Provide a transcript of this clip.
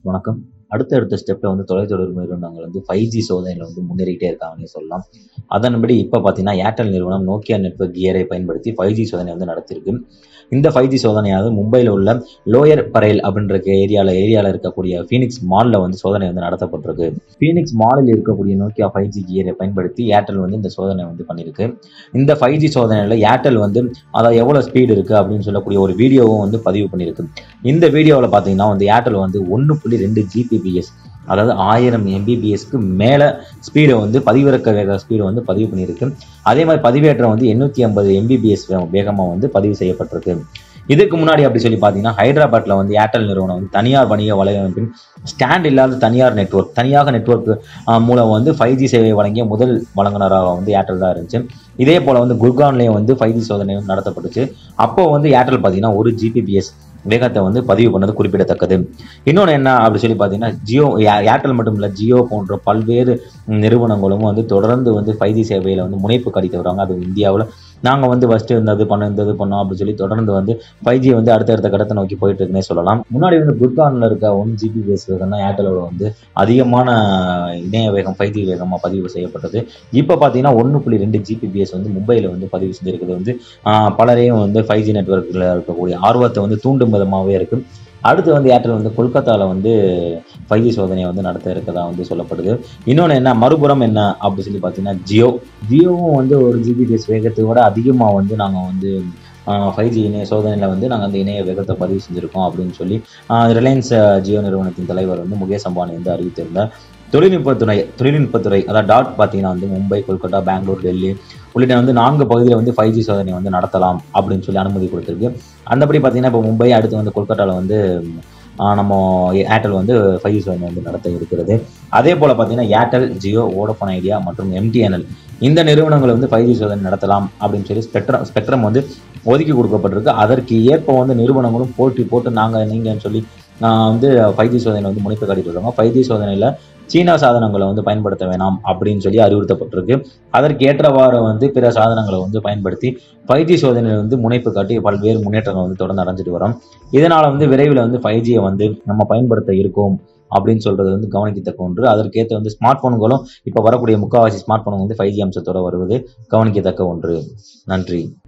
வணக்கம் அடுத்தடுத்த ஸ்டெப்பில் வந்து தொலைத்தொடர்பு நிறுவனங்கள் வந்து ஃபைவ் ஜி சோதனையில் வந்து முன்னேறிட்டே இருக்காங்கன்னு சொல்லலாம் அதன்படி இப்போ பார்த்தீங்கன்னா ஏர்டெல் நிறுவனம் நோக்கியா நெட்வொர்க் கியரை பயன்படுத்தி ஃபைவ் ஜி சோதனை வந்து நடத்திருக்கு இந்த ஃபைவ் ஜி சோதனையாவது மும்பையில் உள்ள லோயர் பரேல் அப்படின்ற ஏரியாவில் ஏரியாவில் இருக்கக்கூடிய ஃபீனிக்ஸ் மாலில் வந்து சோதனை வந்து நடத்தப்பட்டிருக்கு ஃபீனிக்ஸ் மாலில் இருக்கக்கூடிய நோக்கியா ஃபைவ் ஜி கியரை பயன்படுத்தி ஏர்டெல் வந்து இந்த சோதனை வந்து பண்ணியிருக்கு இந்த ஃபைவ் ஜி சோதனையில் ஏர்டெல் வந்து அதாவது எவ்வளோ ஸ்பீடு இருக்குது அப்படின்னு சொல்லக்கூடிய ஒரு வீடியோவும் வந்து பதிவு பண்ணியிருக்கு இந்த வீடியோவில் பார்த்தீங்கன்னா வந்து ஏர்டெல் வந்து ஒன்று புள்ளி ரெண்டு ஜிபிபிஎஸ் அதாவது ஆயிரம் எம்பிபிஎஸ்க்கு மேலே ஸ்பீடை வந்து பதிவிறக்க வேக ஸ்பீடை வந்து பதிவு பண்ணியிருக்கு அதே மாதிரி பதிவேற்றம் வந்து எண்ணூற்றி ஐம்பது எம்பிபிஎஸ் வேகமாக வந்து பதிவு செய்யப்பட்டிருக்கு இதுக்கு முன்னாடி அப்படி சொல்லி பார்த்தீங்கன்னா ஹைதராபாத்தில் வந்து ஏர்டெல் நிறுவனம் வந்து தனியார் வணிக வலையமைப்பின் ஸ்டாண்ட் இல்லாத தனியார் நெட்வொர்க் தனியாக நெட்வொர்க் மூலம் வந்து ஃபைவ் ஜி சேவை வழங்கிய முதல் வழங்குனராக வந்து ஏர்டெல் தான் இருந்துச்சு இதே போல் வந்து குர்கான்லேயும் வந்து ஃபைவ் ஜி சோதனை நடத்தப்பட்டுச்சு அப்போ வந்து ஏர்டெல் பார்த்தீங்கன்னா ஒரு ஜிபிபிஎஸ் வேகத்தை வந்து பதிவு பண்ணது குறிப்பிடத்தக்கது இன்னொன்று என்ன அப்படி சொல்லி பார்த்தீங்கன்னா ஜியோ ஏர்டெல் மட்டும் இல்லை ஜியோ போன்ற பல்வேறு நிறுவனங்களும் வந்து தொடர்ந்து வந்து ஃபைவ் ஜி சேவையில் வந்து முனைப்பு கடித்து வராங்க அது இந்தியாவில் நாங்கள் வந்து ஃபஸ்ட்டு இருந்தது பண்ண இந்த இது பண்ணோம் அப்படின்னு சொல்லி தொடர்ந்து வந்து ஃபைவ் ஜி வந்து அடுத்தடுத்த கடத்தை நோக்கி போயிட்டு இருக்குன்னே சொல்லலாம் முன்னாடி வந்து குர்கானில் இருக்க ஒன் ஜிபி பேஸ் வேகம்னா ஏர்டெலோட வந்து அதிகமான இணைய வேகம் ஃபைவ் ஜி வேகமாக பதிவு செய்யப்பட்டது இப்போ பார்த்தீங்கன்னா ஒன்று புள்ளி ரெண்டு ஜிபிபிஎஸ் வந்து மும்பையில் வந்து பதிவு செஞ்சிருக்கிறது வந்து பலரையும் வந்து ஃபைவ் ஜி நெட்ஒர்க்கில் இருக்கக்கூடிய ஆர்வத்தை வந்து தூண்டும் விதமாகவே இருக்குது அடுத்து வந்து ஏர்டெல் வந்து கொல்கத்தாவில் வந்து ஃபைவ் ஜி சோதனையை வந்து நடத்த இருக்கதா வந்து சொல்லப்படுது இன்னொன்று என்ன மறுபுறம் என்ன அப்படி சொல்லி பார்த்தீங்கன்னா ஜியோ ஜியோவும் வந்து ஒரு ஜிபிபிஎஸ் வேகத்தை விட அதிகமாக வந்து நாங்கள் வந்து ஃபைவ் ஜி இணைய சோதனையில் வந்து நாங்கள் அந்த இணைய வேகத்தை பதிவு செஞ்சுருக்கோம் அப்படின்னு சொல்லி ரிலையன்ஸ் ஜியோ நிறுவனத்தின் தலைவர் வந்து முகேஷ் அம்பானி வந்து அறிவித்திருந்தார் தொழில்நுட்பத்துறை தொழில்நுட்பத்துறை அதாவது டாட் பார்த்தீங்கன்னா வந்து மும்பை கொல்கத்தா பெங்களூர் டெல்லி உள்ளிட்ட வந்து நான்கு பகுதியில் வந்து ஃபைவ் ஜி சோதனை வந்து நடத்தலாம் அப்படின்னு சொல்லி அனுமதி கொடுத்துருக்கு அந்தபடி பார்த்தீங்கன்னா இப்போ மும்பை அடுத்து வந்து கொல்கத்தாவில் வந்து நம்ம ஏர்டெல் வந்து ஃபைவ் ஜி சோதனை வந்து நடத்த இருக்கிறது அதே போல் பார்த்தீங்கன்னா ஏர்டெல் ஜியோ வோடஃபோன் ஐடியா மற்றும் எம்டிஎன்எல் இந்த நிறுவனங்கள் வந்து ஃபைவ் ஜி சோதனை நடத்தலாம் அப்படின்னு சொல்லி ஸ்பெக்ட்ரம் ஸ்பெக்ட்ரம் வந்து ஒதுக்கி கொடுக்கப்பட்டிருக்கு அதற்கு ஏற்ப வந்து நிறுவனங்களும் போட்டி போட்டு நாங்கள் நீங்கன்னு சொல்லி வந்து ஃபைவ் ஜி சோதனை வந்து முனைப்பு காட்டிட்டு இருக்காங்க ஃபைவ் ஜி சோதனையில் சீனா சாதனங்களை வந்து பயன்படுத்த வேணாம் அப்படின்னு சொல்லி அறிவுறுத்தப்பட்டிருக்கு அதற்கு ஏற்றவாறு வந்து பிற சாதனங்களை வந்து பயன்படுத்தி ஃபைவ் ஜி சோதனையில் வந்து முனைப்பு காட்டி பல்வேறு முன்னேற்றங்கள் வந்து தொடர்ந்து அடைஞ்சிட்டு வரோம் இதனால் வந்து விரைவில் வந்து ஃபைவ் ஜியை வந்து நம்ம பயன்படுத்த இருக்கோம் அப்படின்னு சொல்றது வந்து கவனிக்கத்தக்க ஒன்று அதற்கேற்ற வந்து ஸ்மார்ட் போன்களும் இப்போ வரக்கூடிய முக்கால்வாசி ஸ்மார்ட் போன் வந்து ஃபைவ் ஜி அம்சத்தோட வருவது கவனிக்கத்தக்க ஒன்று நன்றி